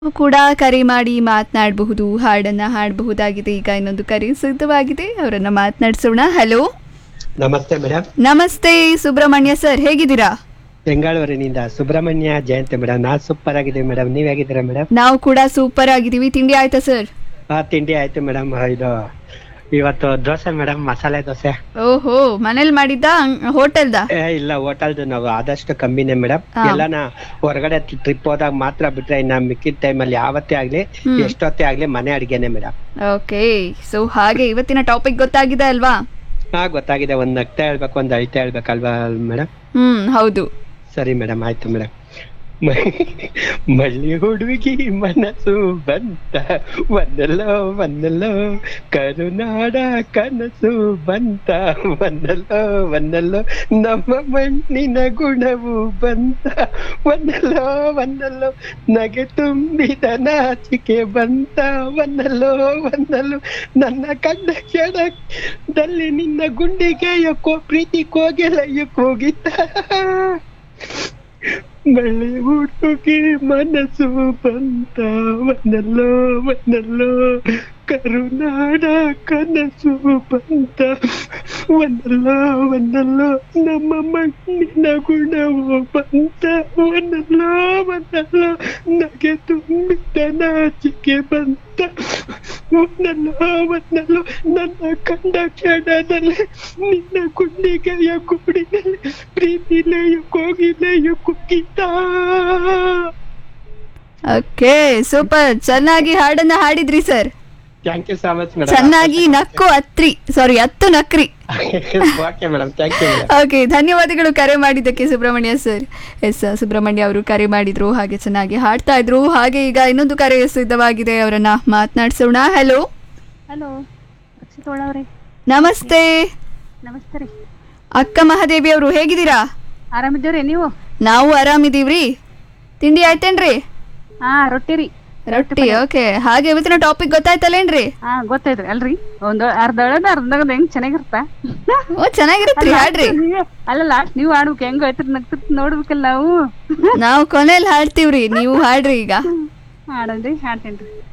ಕೂಡ ಕರೆ ಮಾಡಿ ಮಾತನಾಡಬಹುದು ಹಾಡನ್ನ ಹಾಡಬಹುದಾಗಿದೆ ಈಗ ಇನ್ನೊಂದು ಕರೆ ಸಿದ್ಧವಾಗಿದೆ ಅವರನ್ನ ಮಾತನಾಡಿಸೋಣ ಹಲೋ ನಮಸ್ತೆ ಮೇಡಮ್ ನಮಸ್ತೆ ಸುಬ್ರಹ್ಮಣ್ಯ ಸರ್ ಹೇಗಿದ್ದೀರಾ ಬೆಂಗಳೂರಿನಿಂದ ಸುಬ್ರಹ್ಮಣ್ಯ ಜಯಂತಿ ಮೇಡಮ್ ನಾ ಸೂಪರ್ ಆಗಿದ್ದೀವಿ ಮೇಡಮ್ ನೀವ್ ಹೇಗಿದ್ದೀರಾ ಮೇಡಮ್ ನಾವು ಕೂಡ ಸೂಪರ್ ಆಗಿದ್ದೀವಿ ತಿಂಡಿ ಆಯ್ತಾ ಸರ್ ಆ ತಿಂಡಿ ಆಯ್ತು ಮೇಡಮ್ ಇದು ಇವತ್ತು ದೋಸೆ ಮೇಡಮ್ ಮಸಾಲೆ ದೋಸೆ ಓಹೋ ಮನೇಲಿ ಮಾಡಿದ್ದ ಹೋಟೆಲ್ದ ಏ ಇಲ್ಲ ಹೋಟೆಲ್ದು ನಾವು ಆದಷ್ಟು ಕಮ್ಮಿನೇ ಮೇಡಮ್ ಹಾ. ಎಲ್ಲಾನ ಹೊರಗಡೆ ಟ್ರಿಪ್ ಹೋದಾಗ ಮಾತ್ರ ಬಿಟ್ರೆ ಇನ್ನ ಮಿಕ್ಕಿದ ಟೈಮಲ್ಲಿ ಯಾವತ್ತೇ ಆಗ್ಲಿ ಹ್ಮ್. ಎಷ್ಟೊತ್ತೇ ಆಗ್ಲಿ ಮನೆ ಅಡಿಗೆನೆ ಮೇಡಮ್ ಓಕೆ ಸೊ ಹಾಗೆ ಇವತ್ತಿನ ಟಾಪಿಕ್ ಗೊತ್ತಾಗಿದೆ ಅಲ್ವಾ ಹಾ ಗೊತ್ತಾಗಿದೆ ಒಂದ್ ನಗ್ತಾ ಹೇಳ್ಬೇಕು ಒಂದ್ ಅಳ್ತಾ ಹೇಳ್ಬೇಕಲ್ವಾ ಮೇಡಮ್ ಹ್ಮ್ ಹೌದು ಸರಿ ಮೇಡಮ್ ಆಯ್ತು ಮೇಡಮ್ ಮಳ್ಳಿ ಹುಡುಗಿ ಮನಸ್ಸು ಬಂತ ಒಂದಲ್ಲೋ ಒಂದಲ್ಲೋ ಕರುನಾಡ ಕನಸು ಬಂತ ಒಂದಲ್ಲೋ ಒಂದಲ್ಲೋ ನಮ್ಮ ಮಣ್ಣಿನ ಗುಣವು ಬಂತ ಒಂದಲ್ಲೋ ಒಂದಲ್ಲೋ ನಗೆ ತುಂಬಿದ ನಾಚಿಕೆ ಬಂತ ಒಂದಲ್ಲೋ ಒಂದಲ್ಲೋ ನನ್ನ ಕಣ್ಣ ಕ್ಷಣದಲ್ಲಿ ನಿನ್ನ ಗುಂಡಿಗೆ ಯಾಕೋ ಪ್ರೀತಿ ಕೋಗೆಲಯ್ಯ ಕೂಗಿತ್ತ ಮಳೆ ಹುಡುಗಿ ಮನಸ್ಸು ಬಂತ ಒಂದಲ್ಲೋ ಒಂದಲ್ಲೋ ಕರುನಾಡ ಕನಸು ಬಂತ ಒಂದಲ್ಲೋ ಒಂದಲ್ಲೋ ನಮ್ಮ ಮಣ್ಣಿನ ಗುಣವು ಬಂತ ಒಂದಲ್ಲೋ ಒಂದಲ್ಲೋ ನಗೆ ತುಂಬಿದ ನಾಚಿಕೆ ಬಂತ ಒಂದಲ್ಲೋ ಒಂದಲ್ಲೋ ನನ್ನ ಕಂಡ ಕ್ಷಣದಲ್ಲಿ ನಿನ್ನ ಗುಂಡಿಗೆಯ ಕೂಡಿನಲ್ಲಿ ಪ್ರೀತಿಲೆಯ ಕೋಗಿಲೆಯ ಕುಕ್ಕಿತ ಓಕೆ ಸೂಪರ್ ಚೆನ್ನಾಗಿ ಹಾಡನ್ನ ಹಾಡಿದ್ರಿ sir thank you so much madam ಚೆನ್ನಾಗಿ ನಕ್ಕು ಅತ್ರಿ ಸಾರಿ ಹತ್ತು ನಕ್ರಿ okay madam thank you madam okay ಧನ್ಯವಾದಗಳು ಕರೆ ಮಾಡಿದ್ದಕ್ಕೆ ಸುಬ್ರಹ್ಮಣ್ಯ ಸರ್ ಎಸ್ ಸುಬ್ರಹ್ಮಣ್ಯ ಅವರು ಕರೆ ಮಾಡಿದ್ರು ಹಾಗೆ ಚೆನ್ನಾಗಿ ಹಾಡ್ತಾ ಇದ್ರು ಹಾಗೆ ಈಗ ಇನ್ನೊಂದು ಕರೆ ಸಿದ್ಧವಾಗಿದೆ ಅವರನ್ನ ಮಾತನಾಡಿಸೋಣ ಹಲೋ ಹಲೋ ರಕ್ಷಿತ್ ಒಳವ್ರಿ ನಮಸ್ತೆ ನಮಸ್ತೆ ರೀ ಅಕ್ಕ ಮಹಾದೇವಿ ಅವರು ಹೇಗಿದ್ದೀರಾ ಆರಾಮಿದ್ದೀವ್ರಿ ನೀವು ನಾವು ಆರಾಮಿದೀವ್ರಿ ತಿಂಡಿ ಆಯ್ತೇನ್ರಿ ಹಾ ರೊಟ್ಟಿ ರೀ ರೊಟ್ಟಿ ಓಕೆ ಹಾಗೆ ಇವತ್ತಿನ ಟಾಪಿಕ್ ಗೊತ್ತಾಯ್ತಲ್ಲೇನ್ರಿ ಹಾ ಗೊತ್ತೈತ್ರಿ ಅಲ್ರಿ ಒಂದು ಅರ್ಧ ಅಳದ ಅರ್ಧ ಹೆಂಗ್ ಚೆನ್ನಾಗಿರ್ತ ಓ ಚೆನ್ನಾಗಿರತ್ರಿ ಹಾಡ್ರಿ ಅಲ್ಲ ಲಾಸ್ಟ್ ನೀವು ಆಡ್ಬೇಕು ಹೆಂಗ್ ಐತ್ರಿ ನಗ್ತಿರ್ತ ನೋಡ್ಬೇಕಲ್ಲ ನಾವು ನಾವು ಕೊನೆಯಲ್ಲಿ ಹಾಡ್ತೀವ್ರಿ ನೀವು ಹಾಡ್ರಿ ಈಗ ಹಾಡನ್ರಿ ಹಾಡ್ತೇನ್ರಿ